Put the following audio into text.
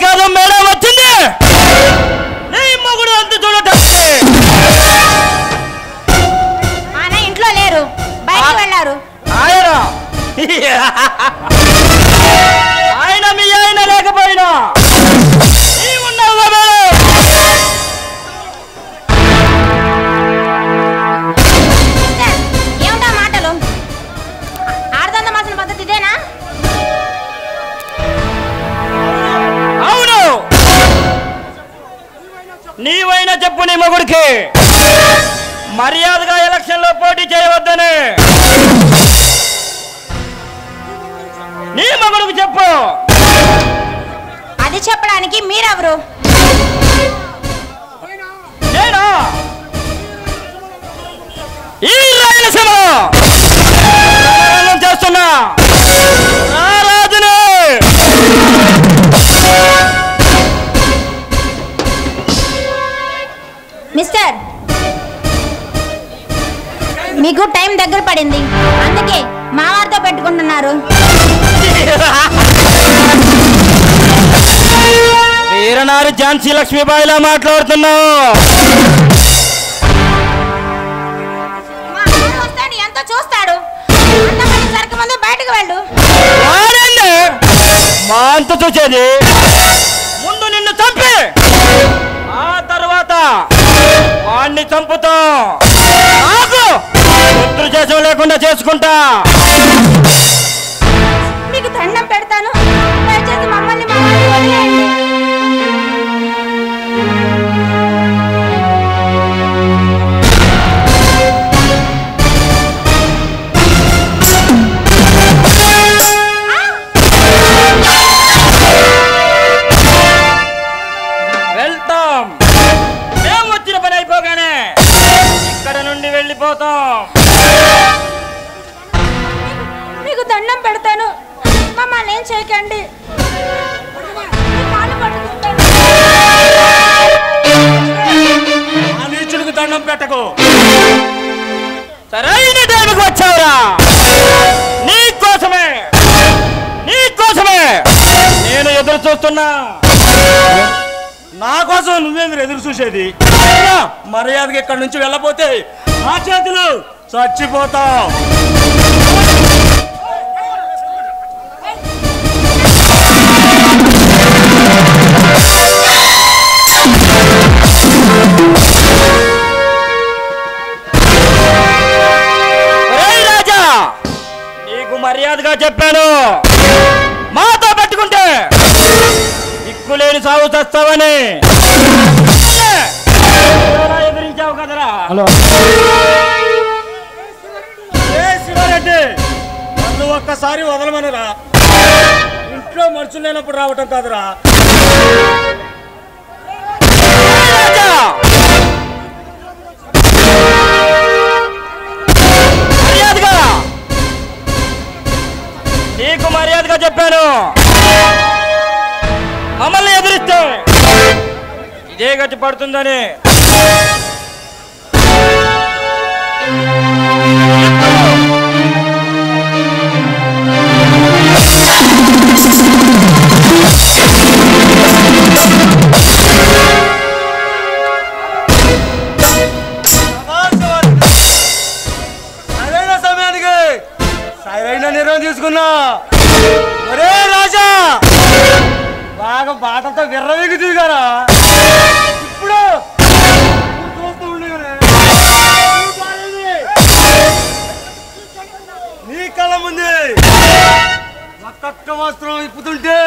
కాదు మేడం వచ్చింది నీ మొగుడు అంత చూడటానికి ఆయన ఇంట్లో లేరు బయటకు వెళ్ళారు ఆయన ఆయన మీ ఆయన లేకపోయినా నీవున్నావు కదా మేడం మిస్టర్, ఏమిటా మాటలు ఆడదంద మాసిన పద్ధతి ఇదేనా అవును నీవైనా చెప్పు నీ మొగుడికి మర్యాదగా ఎలక్షన్ లో పోటీ చేయవద్దని నీ మొగుడికి చెప్పు అది చెప్పడానికి మీరెవరు నేనా ఈ రాయలసీమలో రణరంగం చేస్తున్నా ఆ రాజుని మిస్టర్ మీకు టైం దగ్గర పడింది అందుకే మా వారితో పెట్టుకుంటున్నారు వీరనారి ఝాన్సీ లక్ష్మీబాయిలా మాట్లాడుతున్నావు మా వాడు వస్తాడు ఎంతో చూస్తాడు అంతమంది సరికి ముందు బయటకు వెళ్ళు వాడండి మా అంత చూసేది ముందు నిన్ను చంపి ఆ తర్వాత వాణ్ణి చంపుతాం నాకు శత్రు చేసం లేకుండా చేసుకుంటా మీకు దండం పెడతాను దయచేసి మమ్మల్ని మా వారిని వదిలేయండి వెళ్తాం మేము వచ్చిన పని అయిపోగానే ఇక్కడ నుండి వెళ్ళిపోతాం మీకు దండం పెడతాను మమ్మల్ని ఏం చేయకండి మీ కాళ్ళు పట్టుకుంటాను. ఆ నీచుడికి దండం పెట్టకు సరైన టైంకి వచ్చావురా నీ కోసమే నీ కోసమే నేను ఎదురు చూస్తున్నా నా కోసం నువ్వేంద్ర ఎదురు చూసేది మర్యాదగా ఇక్కడి నుంచి వెళ్ళపోతే నా చేతులు చచ్చిపోతావు ఒరేయ్ రాజా నీకు మర్యాదగా చెప్పాను మాతో పెట్టుకుంటే దిక్కులేని సాగు చస్తావని ఎవరైనా ఎదిరించావు కదరా హలో ఏ శివారెడ్డి నన్ను ఒక్కసారి వదలమనరా ఇంట్లో మనుషులు లేనప్పుడు రావటం కాదురా రాజా మర్యాదగా నీకు మర్యాదగా చెప్పాను మమ్మల్ని ఎదిరిస్తే ఇదే గతి పడుతుందని సరైన సమయానికి సరైన నిర్ణయం తీసుకున్నా ఒరే రాజా బాగా బాటతో విర్రవీగి దిగారా ఇప్పుడు నువ్వు చూస్తూ ఉండగానే నువ్వు పారేది. నీ కళ్ళ ముందే ఒక్కొక్క వస్త్రం ఇప్పుతుంటే